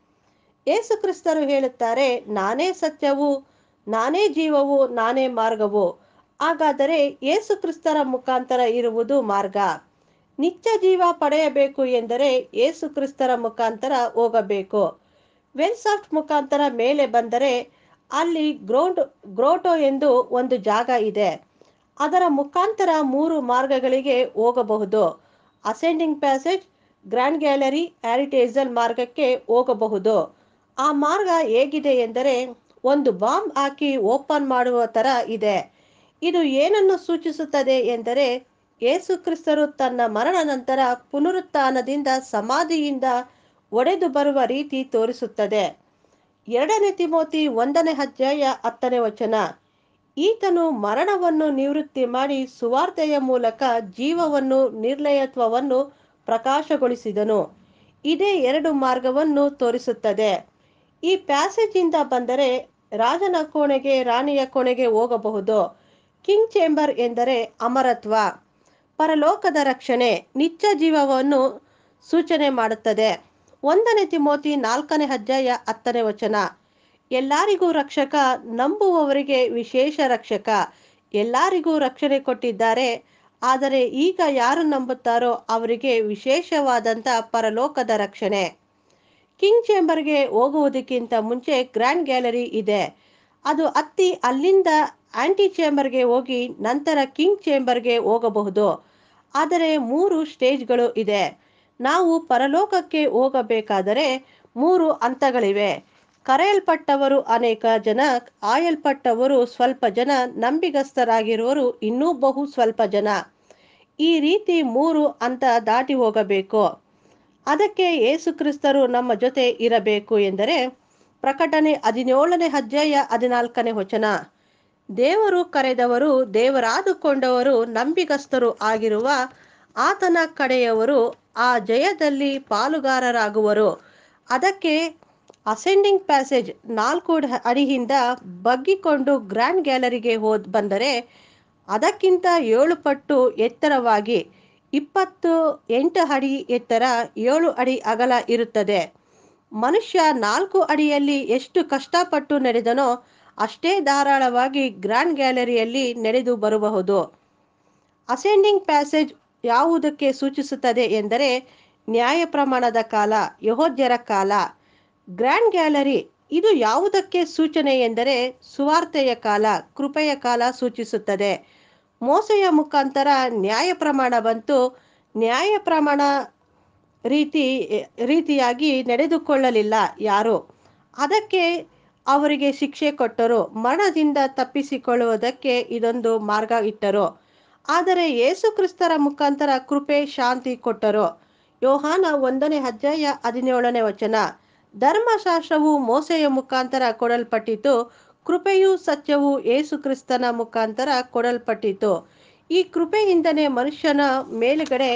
ಯೇಸು ಕ್ರಿಸ್ತರು ಹೇಳುತ್ತಾರೆ ನಾನೇ ಸತ್ಯವು ನಾನೇ ಜೀವವು ನಾನೇ ಮಾರ್ಗವು ಹಾಗಾದರೆ ಯೇಸು ಕ್ರಿಸ್ತರ ಮುಖಾಂತರ ಇರುವುದು ಮಾರ್ಗ ನಿತ್ಯ ಜೀವ ಪಡೆಯಬೇಕು ಎಂದರೆ ಯೇಸು ಕ್ರಿಸ್ತರ ಮುಖಾಂತರ ಹೋಗಬೇಕು ವೆಲ್ಸಾಫ್ಟ್ ಮುಖಾಂತರ ಮೇಲೆ ಬಂದರೆ ಅಲ್ಲಿ ಗ್ರೌಂಡ್ ಗ್ರೋಟೋ ಎಂದು ಒಂದು ಜಾಗ ಇದೆ ಅದರ ಮುಖಾಂತರ ಮೂರು ಮಾರ್ಗಗಳಿಗೆ ಹೋಗಬಹುದು ಅಸೆಂಡಿಂಗ್ ಪ್ಯಾಸೇಜ್ ಗ್ರ್ಯಾಂಡ್ ಗ್ಯಾಲರಿ ಹ್ಯಾರಿಟೇಜಲ್ ಮಾರ್ಗಕ್ಕೆ ಹೋಗಬಹುದು ಆ ಮಾರ್ಗ ಹೇಗಿದೆ ಎಂದರೆ ಒಂದು ಬಾಂಬ್ ಹಾಕಿ ಓಪನ್ ಮಾಡುವ ತರ ಇದೆ ಇದು ಏನನ್ನು ಸೂಚಿಸುತ್ತದೆ ಎಂದರೆ ಯೇಸು ಕ್ರಿಸ್ತರು ತನ್ನ ಮರಣ ನಂತರ ಪುನರುತ್ಥಾನದಿಂದ ಸಮಾಧಿಯಿಂದ ಒಡೆದು ಬರುವ ರೀತಿ ತೋರಿಸುತ್ತದೆ ಎರಡನೇ ತಿಮೋತಿ ಒಂದನೇ ಅಧ್ಯಾಯ ಹತ್ತನೇ ವಚನ ಈತನು ಮರಣವನ್ನು ನಿವೃತ್ತಿ ಮಾಡಿ ಸುವಾರ್ತೆಯ ಮೂಲಕ ಜೀವವನ್ನು ನಿರ್ಲಯತ್ವವನ್ನು ಪ್ರಕಾಶಗೊಳಿಸಿದನು ಇದೇ ಎರಡು ಮಾರ್ಗವನ್ನು ತೋರಿಸುತ್ತದೆ ಈ ಪ್ಯಾಸೇಜ್ ಇಂದ ಬಂದರೆ ರಾಜನ ಕೋಣೆಗೆ ರಾಣಿಯ ಕೋಣೆಗೆ ಹೋಗಬಹುದು ಕಿಂಗ್ ಚೇಂಬರ್ ಎಂದರೆ ಅಮರತ್ವ ಪರಲೋಕದ ರಕ್ಷಣೆ ನಿತ್ಯ ಜೀವವನ್ನು ಸೂಚನೆ ಮಾಡುತ್ತದೆ ಒಂದನೇ ತಿಮೋತಿ ನಾಲ್ಕನೇ ಅಧ್ಯಾಯ ಹತ್ತನೇ ವಚನ ಎಲ್ಲರಿಗೂ ರಕ್ಷಕ ನಂಬುವವರಿಗೆ ವಿಶೇಷ ರಕ್ಷಕ ಎಲ್ಲರಿಗೂ ರಕ್ಷಣೆ ಕೊಟ್ಟಿದ್ದಾರೆ ಆದರೆ ಈಗ ಯಾರು ನಂಬುತ್ತಾರೋ ಅವರಿಗೆ ವಿಶೇಷವಾದಂಥ ಪರಲೋಕದ ರಕ್ಷಣೆ ಕಿಂಗ್ ಚೇಂಬರ್ಗೆ ಹೋಗುವುದಕ್ಕಿಂತ ಮುಂಚೆ ಗ್ರ್ಯಾಂಡ್ ಗ್ಯಾಲರಿ ಇದೆ ಅದು ಹತ್ತಿ ಅಲ್ಲಿಂದ ಆಂಟಿ ಚೇಂಬರ್ಗೆ ಹೋಗಿ ನಂತರ ಕಿಂಗ್ ಚೇಂಬರ್ಗೆ ಹೋಗಬಹುದು ಆದರೆ ಮೂರು ಸ್ಟೇಜ್ಗಳು ಇದೆ ನಾವು ಪರಲೋಕಕ್ಕೆ ಹೋಗಬೇಕಾದರೆ ಮೂರು ಹಂತಗಳಿವೆ ಕರೆಯಲ್ಪಟ್ಟವರು ಅನೇಕ ಜನ ಆಯಲ್ಪಟ್ಟವರು ಸ್ವಲ್ಪ ಜನ ನಂಬಿಗಸ್ತರಾಗಿರುವರು ಇನ್ನೂ ಬಹು ಸ್ವಲ್ಪ ಜನ ಈ ರೀತಿ ಮೂರು ಹಂತ ದಾಟಿ ಹೋಗಬೇಕು ಅದಕ್ಕೆ ಯೇಸು ಕ್ರಿಸ್ತರು ನಮ್ಮ ಜೊತೆ ಇರಬೇಕು ಎಂದರೆ ಪ್ರಕಟಣೆ ಹದಿನೇಳನೇ ಅಧ್ಯಾಯ ಹದಿನಾಲ್ಕನೇ ವಚನ ದೇವರು ಕರೆದವರು ದೇವರಾದುಕೊಂಡವರು ನಂಬಿಗಸ್ತರು ಆಗಿರುವ ಆತನ ಕಡೆಯವರು ಆ ಜಯದಲ್ಲಿ ಪಾಲುಗಾರರಾಗುವರು ಅದಕ್ಕೆ ಅಸೆಂಡಿಂಗ್ ಪ್ಯಾಸೇಜ್ ನಾಲ್ಕು ಅಡಿಯಿಂದ ಬಗ್ಗಿಕೊಂಡು ಗ್ರ್ಯಾಂಡ್ ಗ್ಯಾಲರಿಗೆ ಹೋದ್ ಬಂದರೆ ಅದಕ್ಕಿಂತ ಏಳು ಪಟ್ಟು ಎತ್ತರವಾಗಿ ಇಪ್ಪತ್ತು ಎಂಟು ಅಡಿ ಎತ್ತರ ಏಳು ಅಡಿ ಅಗಲ ಇರುತ್ತದೆ ಮನುಷ್ಯ ನಾಲ್ಕು ಅಡಿಯಲ್ಲಿ ಎಷ್ಟು ಕಷ್ಟಪಟ್ಟು ನಡೆದನೋ ಅಷ್ಟೇ ಧಾರಾಳವಾಗಿ ಗ್ರ್ಯಾಂಡ್ ಗ್ಯಾಲರಿಯಲ್ಲಿ ನಡೆದು ಬರಬಹುದು ಅಸೆಂಡಿಂಗ್ ಪ್ಯಾಸೇಜ್ ಯಾವುದಕ್ಕೆ ಸೂಚಿಸುತ್ತದೆ ಎಂದರೆ ನ್ಯಾಯ ಪ್ರಮಾಣದ ಕಾಲ ಯಹೋದ್ಯರ ಕಾಲ ಗ್ರ್ಯಾಂಡ್ ಗ್ಯಾಲರಿ ಇದು ಯಾವುದಕ್ಕೆ ಸೂಚನೆ ಎಂದರೆ ಸುವಾರ್ತೆಯ ಕಾಲ ಕೃಪೆಯ ಕಾಲ ಸೂಚಿಸುತ್ತದೆ ಮೋಸೆಯ ಮುಖಾಂತರ ನ್ಯಾಯ ಪ್ರಮಾಣ ಬಂತು ನ್ಯಾಯ ಪ್ರಮಾಣ ರೀತಿ ರೀತಿಯಾಗಿ ನಡೆದುಕೊಳ್ಳಲಿಲ್ಲ ಯಾರು ಅದಕ್ಕೆ ಅವರಿಗೆ ಶಿಕ್ಷೆ ಕೊಟ್ಟರು ಮರಣದಿಂದ ತಪ್ಪಿಸಿಕೊಳ್ಳುವುದಕ್ಕೆ ಇದೊಂದು ಮಾರ್ಗ ಇಟ್ಟರು ಆದರೆ ಯೇಸು ಕ್ರಿಸ್ತರ ಮುಖಾಂತರ ಕೃಪೆ ಶಾಂತಿ ಕೊಟ್ಟರು ಯೋಹಾನ ಒಂದನೇ ಅಧ್ಯಾಯ ಹದಿನೇಳನೇ ವಚನ ಧರ್ಮಶಾಸ್ತ್ರವು ಮೋಸೆಯ ಮುಖಾಂತರ ಕೊಡಲ್ಪಟ್ಟಿತು ಕೃಪೆಯೂ ಸತ್ಯವೂ ಯೇಸು ಕ್ರಿಸ್ತನ ಮುಖಾಂತರ ಕೊಡಲ್ಪಟ್ಟಿತು ಈ ಕೃಪೆಯಿಂದನೇ ಮನುಷ್ಯನ ಮೇಲುಗಡೆ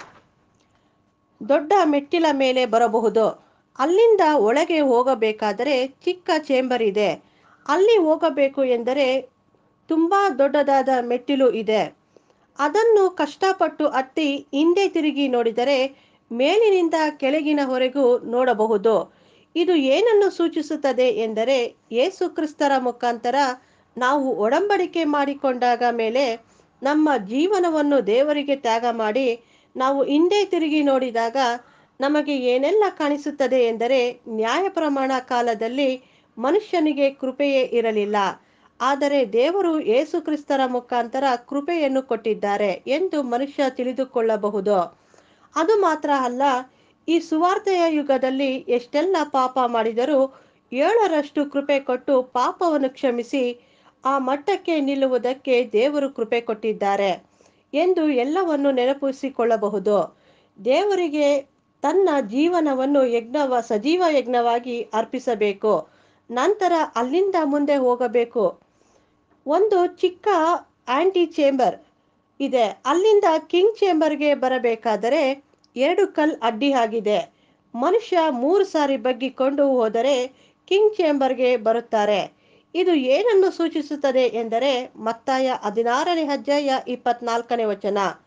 ದೊಡ್ಡ ಮೆಟ್ಟಿಲ ಮೇಲೆ ಬರಬಹುದು ಅಲ್ಲಿಂದ ಒಳಗೆ ಹೋಗಬೇಕಾದರೆ ಚಿಕ್ಕ ಚೇಂಬರ್ ಇದೆ ಅಲ್ಲಿ ಹೋಗಬೇಕು ಎಂದರೆ ತುಂಬಾ ದೊಡ್ಡದಾದ ಮೆಟ್ಟಿಲು ಇದೆ ಅದನ್ನು ಕಷ್ಟಪಟ್ಟು ಹತ್ತಿ ಹಿಂದೆ ತಿರುಗಿ ನೋಡಿದರೆ ಮೇಲಿನಿಂದ ಕೆಳಗಿನವರೆಗೂ ನೋಡಬಹುದು ಇದು ಏನನ್ನು ಸೂಚಿಸುತ್ತದೆ ಎಂದರೆ ಯೇಸು ಕ್ರಿಸ್ತರ ಮುಖಾಂತರ ನಾವು ಒಡಂಬಡಿಕೆ ಮಾಡಿಕೊಂಡಾಗ ಮೇಲೆ ನಮ್ಮ ಜೀವನವನ್ನು ದೇವರಿಗೆ ತ್ಯಾಗ ಮಾಡಿ ನಾವು ಹಿಂದೆ ತಿರುಗಿ ನೋಡಿದಾಗ ನಮಗೆ ಏನೆಲ್ಲ ಕಾಣಿಸುತ್ತದೆ ಎಂದರೆ ನ್ಯಾಯ ಪ್ರಮಾಣ ಕಾಲದಲ್ಲಿ ಮನುಷ್ಯನಿಗೆ ಕೃಪೆಯೇ ಇರಲಿಲ್ಲ ಆದರೆ ದೇವರು ಯೇಸು ಕ್ರಿಸ್ತರ ಮುಖಾಂತರ ಕೃಪೆಯನ್ನು ಕೊಟ್ಟಿದ್ದಾರೆ ಎಂದು ಮನುಷ್ಯ ತಿಳಿದುಕೊಳ್ಳಬಹುದು ಅದು ಮಾತ್ರ ಅಲ್ಲ ಈ ಸುವಾರ್ತೆಯ ಯುಗದಲ್ಲಿ ಎಷ್ಟೆಲ್ಲ ಪಾಪ ಮಾಡಿದರೂ ಏಳರಷ್ಟು ಕೃಪೆ ಕೊಟ್ಟು ಪಾಪವನ್ನು ಕ್ಷಮಿಸಿ ಆ ಮಟ್ಟಕ್ಕೆ ನಿಲ್ಲುವುದಕ್ಕೆ ದೇವರು ಕೃಪೆ ಕೊಟ್ಟಿದ್ದಾರೆ ಎಂದು ಎಲ್ಲವನ್ನು ನೆನಪಿಸಿಕೊಳ್ಳಬಹುದು ದೇವರಿಗೆ ತನ್ನ ಜೀವನವನ್ನು ಯಜ್ಞವ ಸಜೀವ ಯಜ್ಞವಾಗಿ ಅರ್ಪಿಸಬೇಕು ನಂತರ ಅಲ್ಲಿಂದ ಮುಂದೆ ಹೋಗಬೇಕು ಒಂದು ಚಿಕ್ಕ ಆಂಟಿ ಚೇಂಬರ್ ಇದೆ ಅಲ್ಲಿಂದ ಕಿಂಗ್ ಚೇಂಬರ್ಗೆ ಬರಬೇಕಾದರೆ ಎರಡು ಕಲ್ ಅಡ್ಡಿ ಆಗಿದೆ ಮನುಷ್ಯ ಮೂರು ಸಾರಿ ಬಗ್ಗಿಕೊಂಡು ಹೋದರೆ ಕಿಂಗ್ ಚೇಂಬರ್ಗೆ ಬರುತ್ತಾರೆ ಇದು ಏನನ್ನು ಸೂಚಿಸುತ್ತದೆ ಎಂದರೆ ಮತ್ತಾಯ ಹದಿನಾರನೇ ಅಧ್ಯಾಯ ಇಪ್ಪತ್ನಾಲ್ಕನೇ ವಚನ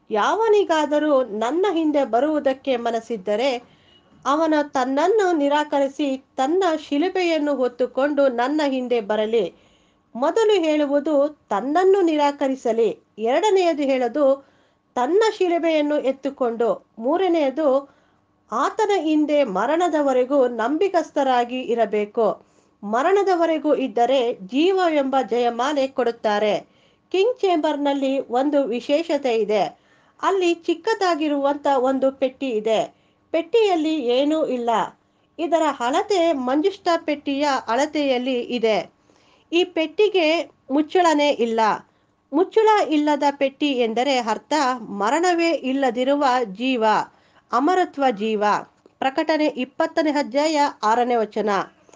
ಯಾವನಿಗಾದರೂ ನನ್ನ ಹಿಂದೆ ಬರುವುದಕ್ಕೆ ಮನಸ್ಸಿದ್ದರೆ ಅವನ ತನ್ನನ್ನು ನಿರಾಕರಿಸಿ ತನ್ನ ಶಿಲುಬೆಯನ್ನು ಹೊತ್ತುಕೊಂಡು ನನ್ನ ಹಿಂದೆ ಬರಲಿ ಮೊದಲು ಹೇಳುವುದು ತನ್ನನ್ನು ನಿರಾಕರಿಸಲಿ ಎರಡನೆಯದು ಹೇಳೋದು ತನ್ನ ಶಿಲುಬೆಯನ್ನು ಎತ್ತುಕೊಂಡು ಮೂರನೆಯದು ಆತನ ಹಿಂದೆ ಮರಣದವರೆಗೂ ನಂಬಿಕಸ್ಥರಾಗಿ ಇರಬೇಕು ಮರಣದವರೆಗೂ ಇದ್ದರೆ ಜೀವ ಎಂಬ ಜಯಮಾಲೆ ಕೊಡುತ್ತಾರೆ ಕಿಂಗ್ ಚೇಂಬರ್ನಲ್ಲಿ ಒಂದು ವಿಶೇಷತೆ ಇದೆ ಅಲ್ಲಿ ಚಿಕ್ಕದಾಗಿರುವಂತ ಒಂದು ಪೆಟ್ಟಿ ಇದೆ ಪೆಟ್ಟಿಯಲ್ಲಿ ಏನೂ ಇಲ್ಲ ಇದರ ಅಳತೆ ಮಂಜುಷ್ಟ ಪೆಟ್ಟಿಯ ಅಳತೆಯಲ್ಲಿ ಇದೆ ಈ ಪೆಟ್ಟಿಗೆ ಮುಚ್ಚಳನೇ ಇಲ್ಲ ಮುಚ್ಚಳ ಇಲ್ಲದ ಪೆಟ್ಟಿ ಎಂದರೆ ಅರ್ಥ ಮರಣವೇ ಇಲ್ಲದಿರುವ ಜೀವ ಅಮರತ್ವ ಜೀವ ಪ್ರಕಟಣೆ ಇಪ್ಪತ್ತನೇ ಅಧ್ಯಾಯ ಆರನೇ ವಚನ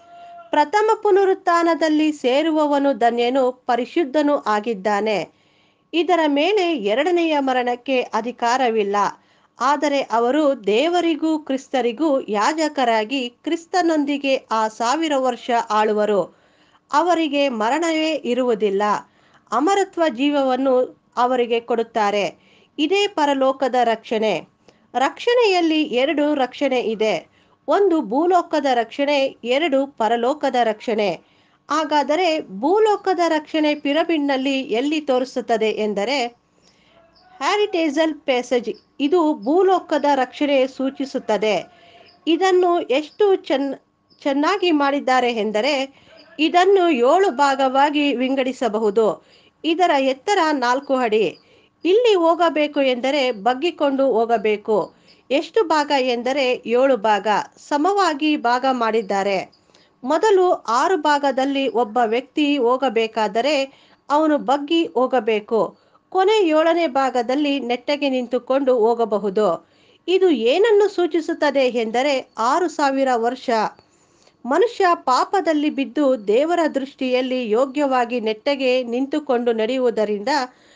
ಪ್ರಥಮ ಪುನರುತ್ಥಾನದಲ್ಲಿ ಸೇರುವವನು ಧನ್ಯನು ಪರಿಶುದ್ಧನೂ ಆಗಿದ್ದಾನೆ ಇದರ ಮೇಲೆ ಎರಡನೆಯ ಮರಣಕ್ಕೆ ಅಧಿಕಾರವಿಲ್ಲ ಆದರೆ ಅವರು ದೇವರಿಗೂ ಕ್ರಿಸ್ತರಿಗೂ ಯಾಜಕರಾಗಿ ಕ್ರಿಸ್ತನೊಂದಿಗೆ ಆ ಸಾವಿರ ವರ್ಷ ಆಳುವರು ಅವರಿಗೆ ಮರಣವೇ ಇರುವುದಿಲ್ಲ ಅಮರತ್ವ ಜೀವವನ್ನು ಅವರಿಗೆ ಕೊಡುತ್ತಾರೆ ಇದೇ ಪರಲೋಕದ ರಕ್ಷಣೆ ರಕ್ಷಣೆಯಲ್ಲಿ ಎರಡು ರಕ್ಷಣೆ ಇದೆ ಒಂದು ಭೂಲೋಕದ ರಕ್ಷಣೆ ಎರಡು ಪರಲೋಕದ ರಕ್ಷಣೆ ಹಾಗಾದರೆ ಭೂಲೋಕದ ರಕ್ಷಣೆ ಪಿರಮಿಡ್ನಲ್ಲಿ ಎಲ್ಲಿ ತೋರಿಸುತ್ತದೆ ಎಂದರೆ ಹ್ಯಾರಿಟೇಜಲ್ ಪ್ಯಾಸೇಜ್ ಇದು ಭೂಲೋಕದ ರಕ್ಷಣೆ ಸೂಚಿಸುತ್ತದೆ ಇದನ್ನು ಎಷ್ಟು ಚೆನ್ನ ಚೆನ್ನಾಗಿ ಮಾಡಿದ್ದಾರೆ ಎಂದರೆ ಇದನ್ನು ಏಳು ಭಾಗವಾಗಿ ವಿಂಗಡಿಸಬಹುದು ಇದರ ಎತ್ತರ ನಾಲ್ಕು ಅಡಿ ಇಲ್ಲಿ ಹೋಗಬೇಕು ಎಂದರೆ ಬಗ್ಗಿಕೊಂಡು ಹೋಗಬೇಕು ಎಷ್ಟು ಭಾಗ ಎಂದರೆ ಏಳು ಭಾಗ ಸಮವಾಗಿ ಭಾಗ ಮಾಡಿದ್ದಾರೆ ಮೊದಲು ಆರು ಭಾಗದಲ್ಲಿ ಒಬ್ಬ ವ್ಯಕ್ತಿ ಹೋಗಬೇಕಾದರೆ ಅವನು ಬಗ್ಗಿ ಹೋಗಬೇಕು ಕೊನೆ ಏಳನೇ ಭಾಗದಲ್ಲಿ ನೆಟ್ಟಗೆ ನಿಂತುಕೊಂಡು ಹೋಗಬಹುದು ಇದು ಏನನ್ನು ಸೂಚಿಸುತ್ತದೆ ಎಂದರೆ ಆರು ಸಾವಿರ ವರ್ಷ ಮನುಷ್ಯ ಪಾಪದಲ್ಲಿ ಬಿದ್ದು ದೇವರ ದೃಷ್ಟಿಯಲ್ಲಿ ಯೋಗ್ಯವಾಗಿ ನೆಟ್ಟಗೆ ನಿಂತುಕೊಂಡು ನಡೆಯುವುದರಿಂದ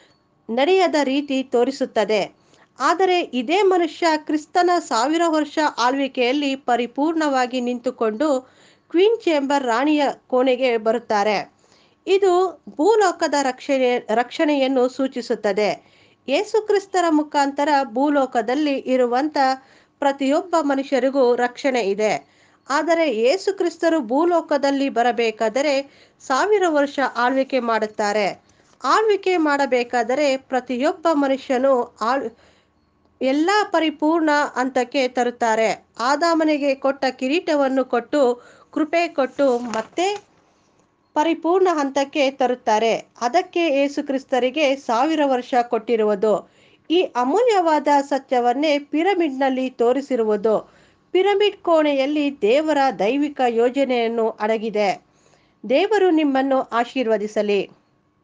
ನಡೆಯದ ರೀತಿ ತೋರಿಸುತ್ತದೆ ಆದರೆ ಇದೇ ಮನುಷ್ಯ ಕ್ರಿಸ್ತನ ಸಾವಿರ ವರ್ಷ ಆಳ್ವಿಕೆಯಲ್ಲಿ ಪರಿಪೂರ್ಣವಾಗಿ ನಿಂತುಕೊಂಡು ಕ್ವೀನ್ ಚೇಂಬರ್ ರಾಣಿಯ ಕೋಣೆಗೆ ಬರುತ್ತಾರೆ ಇದು ಭೂಲೋಕದ ರಕ್ಷಣೆ ರಕ್ಷಣೆಯನ್ನು ಸೂಚಿಸುತ್ತದೆ ಯೇಸುಕ್ರಿಸ್ತರ ಮುಖಾಂತರ ಭೂಲೋಕದಲ್ಲಿ ಇರುವಂತ ಪ್ರತಿಯೊಬ್ಬ ಮನುಷ್ಯರಿಗೂ ರಕ್ಷಣೆ ಇದೆ ಆದರೆ ಯೇಸುಕ್ರಿಸ್ತರು ಭೂಲೋಕದಲ್ಲಿ ಬರಬೇಕಾದರೆ ಸಾವಿರ ವರ್ಷ ಆಳ್ವಿಕೆ ಮಾಡುತ್ತಾರೆ ಆಳ್ವಿಕೆ ಮಾಡಬೇಕಾದರೆ ಪ್ರತಿಯೊಬ್ಬ ಮನುಷ್ಯನು ಆಳ್ ಎಲ್ಲ ಪರಿಪೂರ್ಣ ಹಂತಕ್ಕೆ ತರುತ್ತಾರೆ ಆದಾಮನಿಗೆ ಕೊಟ್ಟ ಕಿರೀಟವನ್ನು ಕೊಟ್ಟು ಕೃಪೆ ಕೊಟ್ಟು ಮತ್ತೆ ಪರಿಪೂರ್ಣ ಹಂತಕ್ಕೆ ತರುತ್ತಾರೆ ಅದಕ್ಕೆ ಯೇಸುಕ್ರಿಸ್ತರಿಗೆ ಸಾವಿರ ವರ್ಷ ಕೊಟ್ಟಿರುವುದು ಈ ಅಮೂಲ್ಯವಾದ ಸತ್ಯವನ್ನೇ ಪಿರಮಿಡ್ನಲ್ಲಿ ತೋರಿಸಿರುವುದು ಪಿರಮಿಡ್ ಕೋಣೆಯಲ್ಲಿ ದೇವರ ದೈವಿಕ ಯೋಜನೆಯನ್ನು ಅಡಗಿದೆ ದೇವರು ನಿಮ್ಮನ್ನು ಆಶೀರ್ವದಿಸಲಿ